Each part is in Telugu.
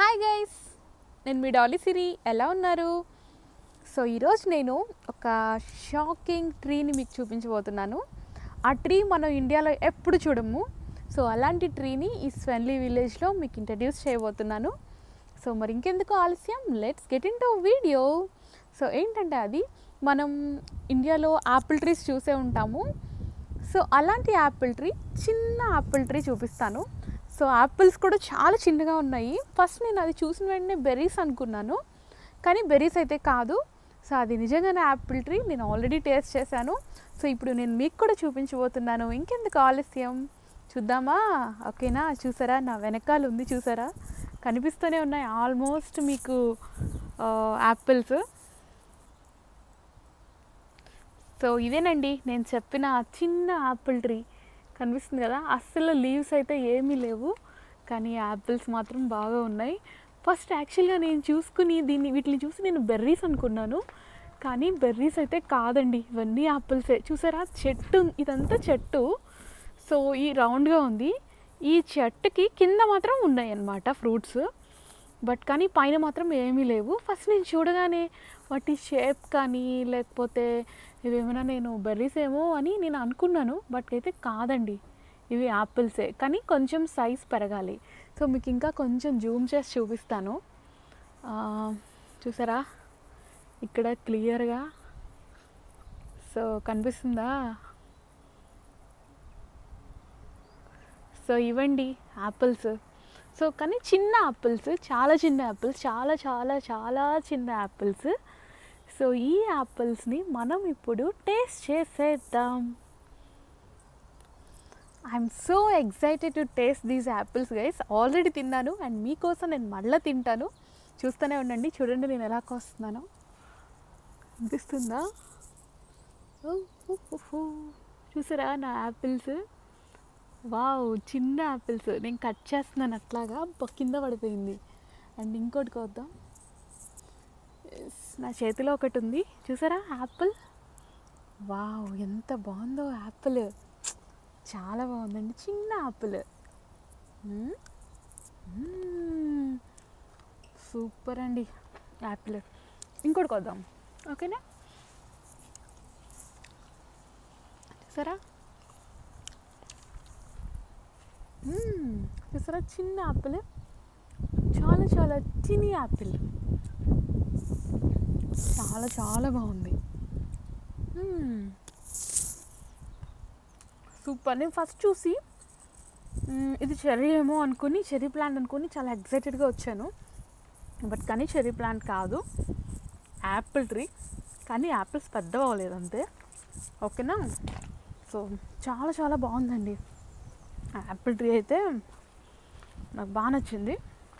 హాయ్ గైస్ నేను మీ డాలీ సిరి ఎలా ఉన్నారు సో ఈరోజు నేను ఒక షాకింగ్ ట్రీని మీకు చూపించబోతున్నాను ఆ ట్రీ మనం ఇండియాలో ఎప్పుడు చూడము సో అలాంటి ట్రీని ఈ స్వెన్లీ విలేజ్లో మీకు ఇంట్రడ్యూస్ చేయబోతున్నాను సో మరి ఇంకెందుకు ఆలస్యం let's get into video so ఏంటంటే అది మనం ఇండియాలో యాపిల్ ట్రీస్ చూసే ఉంటాము సో అలాంటి యాపిల్ ట్రీ చిన్న యాపిల్ ట్రీ చూపిస్తాను సో యాపిల్స్ కూడా చాలా చిన్నగా ఉన్నాయి ఫస్ట్ నేను అది చూసిన వెంటనే బెర్రీస్ అనుకున్నాను కానీ బెర్రీస్ అయితే కాదు సో అది నిజంగానే యాపిల్ ట్రీ నేను ఆల్రెడీ టేస్ట్ చేశాను సో ఇప్పుడు నేను మీకు కూడా చూపించబోతున్నాను ఇంకెందుకు ఆలస్యం చూద్దామా ఓకేనా చూసారా నా వెనకాల ఉంది చూసారా కనిపిస్తూనే ఉన్నాయి ఆల్మోస్ట్ మీకు యాపిల్స్ సో ఇదేనండి నేను చెప్పిన ఆ చిన్న యాపిల్ ట్రీ కనిపిస్తుంది కదా అస్సలు లీవ్స్ అయితే ఏమీ లేవు కానీ యాపిల్స్ మాత్రం బాగా ఉన్నాయి ఫస్ట్ యాక్చువల్గా నేను చూసుకుని దీన్ని వీటిని చూసి నేను బెర్రీస్ అనుకున్నాను కానీ బెర్రీస్ అయితే కాదండి ఇవన్నీ యాపిల్సే చూసారా చెట్టు ఇదంతా చెట్టు సో ఈ రౌండ్గా ఉంది ఈ చెట్టుకి కింద మాత్రం ఉన్నాయి అన్నమాట ఫ్రూట్స్ బట్ కానీ పైన మాత్రం ఏమీ లేవు ఫస్ట్ నేను చూడగానే వాటి షేప్ కానీ లేకపోతే ఇవేమైనా నేను బెర్రీస్ ఏమో అని నేను అనుకున్నాను బట్ అయితే కాదండి ఇవి యాపిల్సే కానీ కొంచెం సైజ్ పెరగాలి సో మీకు ఇంకా కొంచెం జూమ్ చేసి చూపిస్తాను ఆ, చూసారా ఇక్కడ క్లియర్గా సో కనిపిస్తుందా సో ఇవ్వండి యాపిల్స్ సో కానీ చిన్న యాపిల్స్ చాలా చిన్న యాపిల్స్ చాలా చాలా చాలా చిన్న యాపిల్స్ సో ఈ యాపిల్స్ని మనం ఇప్పుడు టేస్ట్ చేసేద్దాం I'm so excited to taste these apples guys already తిన్నాను అండ్ మీకోసం నేను మళ్ళీ తింటాను చూస్తూనే ఉండండి చూడండి నేను ఎలా కోస్తున్నానో అనిపిస్తుందా ఓ, ఓ, ఓ, ఓ. చూసారా నా యాపిల్స్ వావ్ చిన్న యాపిల్స్ నేను కట్ చేస్తున్నాను అట్లాగా బ- కింద పడిపోయింది అండ్ ఇంకోటి కోద్దాం Yes, నా చేతిలో ఒకటి ఉంది చూసారా యాపిల్ వావ్ ఎంత బాగుందో యాపిల్ చాలా బాగుందండి చిన్న యాపిల్ మ్మ్. మ్మ్. సూపర్ అండి యాపిల్ ఇంకోటి కొద్దాం ఓకేనా చూసారా మ్మ్. చూసారా చిన్న యాపిల్ చాలా చాలా చిన్ని యాపిల్ చాలా చాలా బాగుంది మ్మ్. సూపర్ నేను ఫస్ట్ చూసి మ్మ్, ఇది చెర్రీ ఏమో అనుకుని చెర్రీ ప్లాంట్ అనుకుని చాలా ఎగ్జైటెడ్గా వచ్చాను బట్ కానీ చెర్రీ ప్లాంట్ కాదు యాపిల్ ట్రీ కానీ యాపిల్స్ పెద్దగా అవ్వలేదు అంతే ఓకేనా సో చాలా చాలా బాగుందండి యాపిల్ ట్రీ అయితే నాకు బాగా నచ్చింది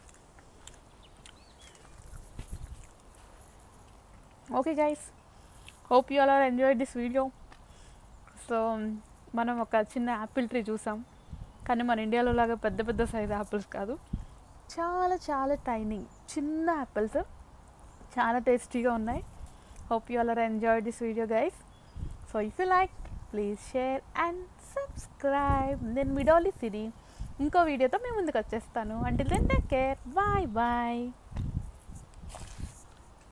okay guys hope you all are enjoy this video so మనం ఒక చిన్న యాపిల్ ట్రీ చూసాం కానీ మన ఇండియాలో లాగా పెద్ద పెద్ద సైజ్ యాపిల్స్ కాదు చాలా చాలా టైనీ చిన్న యాపిల్స్ చాలా టేస్టీగా ఉన్నాయి hope you all are enjoy this video guys so if you like please share and subscribe నేను మిడోలి సిరి ఇంకో వీడియోతో మేము ముందుకు వచ్చేస్తాను అంటే then take care bye bye